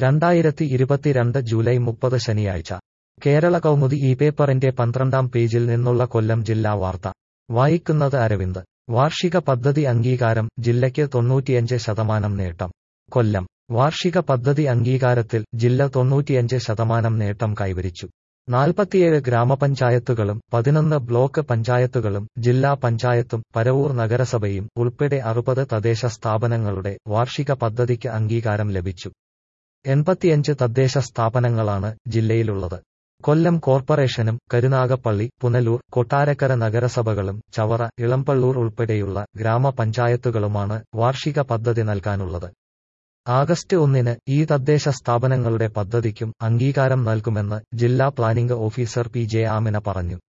രണ്ടായിരത്തി ഇരുപത്തിരണ്ട് ജൂലൈ മുപ്പത് ശനിയാഴ്ച കേരള കൗമുദി ഈ പേപ്പറിന്റെ പന്ത്രണ്ടാം പേജിൽ നിന്നുള്ള കൊല്ലം ജില്ലാ വാർത്ത വായിക്കുന്നത് അരവിന്ദ് വാർഷിക പദ്ധതി അംഗീകാരം ജില്ലയ്ക്ക് തൊണ്ണൂറ്റിയഞ്ച് ശതമാനം നേട്ടം കൊല്ലം വാർഷിക പദ്ധതി അംഗീകാരത്തിൽ ജില്ല തൊണ്ണൂറ്റിയഞ്ച് ശതമാനം നേട്ടം കൈവരിച്ചു നാൽപ്പത്തിയേഴ് ഗ്രാമപഞ്ചായത്തുകളും പതിനൊന്ന് ബ്ലോക്ക് പഞ്ചായത്തുകളും ജില്ലാ പഞ്ചായത്തും പരവൂർ നഗരസഭയും ഉൾപ്പെടെ അറുപത് തദ്ദേശ സ്ഥാപനങ്ങളുടെ വാർഷിക പദ്ധതിക്ക് അംഗീകാരം ലഭിച്ചു എൺപത്തിയഞ്ച് തദ്ദേശ സ്ഥാപനങ്ങളാണ് ജില്ലയിലുള്ളത് കൊല്ലം കോർപ്പറേഷനും കരുനാഗപ്പള്ളി പുനലൂർ കൊട്ടാരക്കര നഗരസഭകളും ചവറ ഇളമ്പള്ളൂർ ഉൾപ്പെടെയുള്ള ഗ്രാമപഞ്ചായത്തുകളുമാണ് വാർഷിക പദ്ധതി നൽകാനുള്ളത് ആഗസ്റ്റ് ഒന്നിന് ഈ തദ്ദേശ സ്ഥാപനങ്ങളുടെ പദ്ധതിക്കും അംഗീകാരം നൽകുമെന്ന് ജില്ലാ planning officer P J Amina പറഞ്ഞു